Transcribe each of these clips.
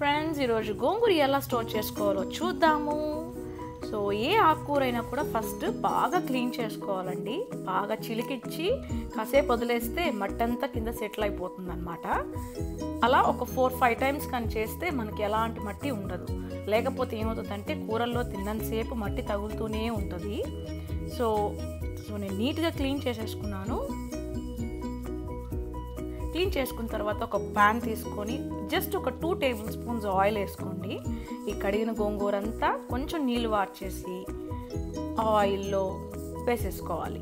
friends ఈరోజు గోంగూర ఎలా store చేసుకోవాలో చూద్దాము సో ఏ ఆకుకూర అయినా కూడా ఫస్ట్ బాగా క్లీన్ చేసుకోవాలండి బాగా చిలికిచ్చి కాసేపు వదిలేస్తే మట్టంతా కింద సెటిల్ అయిపోతుంది అనమాట అలా ఒక ఫోర్ ఫైవ్ టైమ్స్ కానీ చేస్తే మనకి ఎలాంటి మట్టి ఉండదు లేకపోతే ఏమవుతుందంటే కూరల్లో తిన్నంతసేపు మట్టి తగులుతూనే ఉంటుంది సో సో నేను నీట్గా క్లీన్ చేసేసుకున్నాను క్లీన్ చేసుకున్న తర్వాత ఒక ప్యాన్ తీసుకొని జస్ట్ ఒక టూ టేబుల్ స్పూన్స్ ఆయిల్ వేసుకోండి ఈ కడిగిన గోంగూర అంతా కొంచెం నీళ్ళు వార్చేసి ఆయిల్లో వేసేసుకోవాలి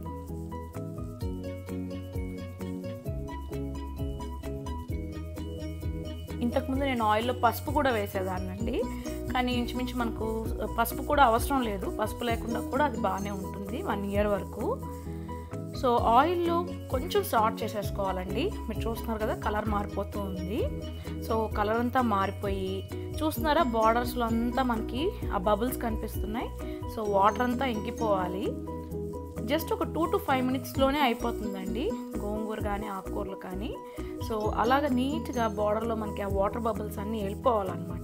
ఇంతకుముందు నేను ఆయిల్లో పసుపు కూడా వేసేదాన్నండి కానీ ఇంచుమించు మనకు పసుపు కూడా అవసరం లేదు పసుపు లేకుండా కూడా అది బాగానే ఉంటుంది వన్ ఇయర్ వరకు సో ఆయిల్లో కొంచెం సాల్ట్ చేసేసుకోవాలండి మీరు చూస్తున్నారు కదా కలర్ మారిపోతూ ఉంది సో కలర్ అంతా మారిపోయి చూస్తున్నారా బార్డర్స్లో అంతా మనకి ఆ బబుల్స్ కనిపిస్తున్నాయి సో వాటర్ అంతా ఇంకిపోవాలి జస్ట్ ఒక టూ టు ఫైవ్ మినిట్స్లోనే అయిపోతుందండి గోంగూర కానీ ఆకుకూరలు కానీ సో అలాగ నీట్గా బార్డర్లో మనకి ఆ వాటర్ బబుల్స్ అన్నీ వెళ్ళిపోవాలన్నమాట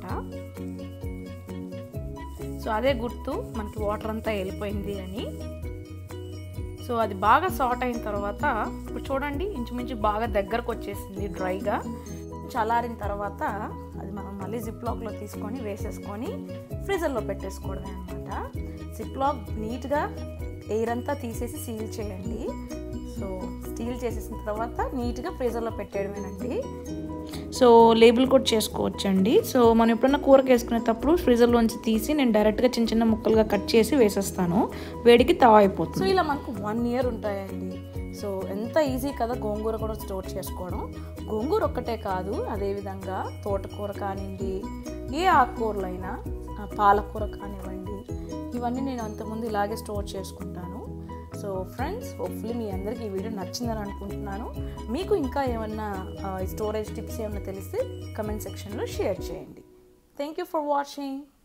సో అదే గుర్తు మనకి వాటర్ అంతా వెళ్ళిపోయింది అని సో అది బాగా సాట్ అయిన తర్వాత ఇప్పుడు చూడండి ఇంచుమించు బాగా దగ్గరకు వచ్చేసింది డ్రైగా చల్లారిన తర్వాత అది మనం మళ్ళీ జిప్ లాక్లో తీసుకొని వేసేసుకొని ఫ్రీజర్లో పెట్టేసుకోవడమే అనమాట జిప్ లాక్ నీట్గా ఎయిర్ అంతా తీసేసి సీల్ చేయండి సో స్టీల్ చేసేసిన తర్వాత నీట్గా ఫ్రీజర్లో పెట్టేయడమేనండి సో లేబుల్ కూడా చేసుకోవచ్చండి సో మనం ఎప్పుడన్నా కూరకి వేసుకునేటప్పుడు ఫ్రీజర్లోంచి తీసి నేను డైరెక్ట్గా చిన్న చిన్న ముక్కలుగా కట్ చేసి వేసేస్తాను వేడికి తవా అయిపోతుంది సో ఇలా మనకు వన్ ఇయర్ ఉంటాయండి సో ఎంత ఈజీ కదా గోంగూర కూడా స్టోర్ చేసుకోవడం గోంగూర ఒక్కటే కాదు అదేవిధంగా తోటకూర కానివ్వండి ఏ ఆకుకూరలైనా పాలకూర కానివ్వండి ఇవన్నీ నేను అంతకుముందు ఇలాగే స్టోర్ చేసుకుంటాను సో ఫ్రెండ్స్ హోప్ఫుల్లీ మీ అందరికీ ఈ వీడియో నచ్చిందని అనుకుంటున్నాను మీకు ఇంకా ఏమన్నా స్టోరేజ్ టిప్స్ ఏమన్నా తెలిస్తే కమెంట్ సెక్షన్లో షేర్ చేయండి థ్యాంక్ యూ ఫర్ వాచింగ్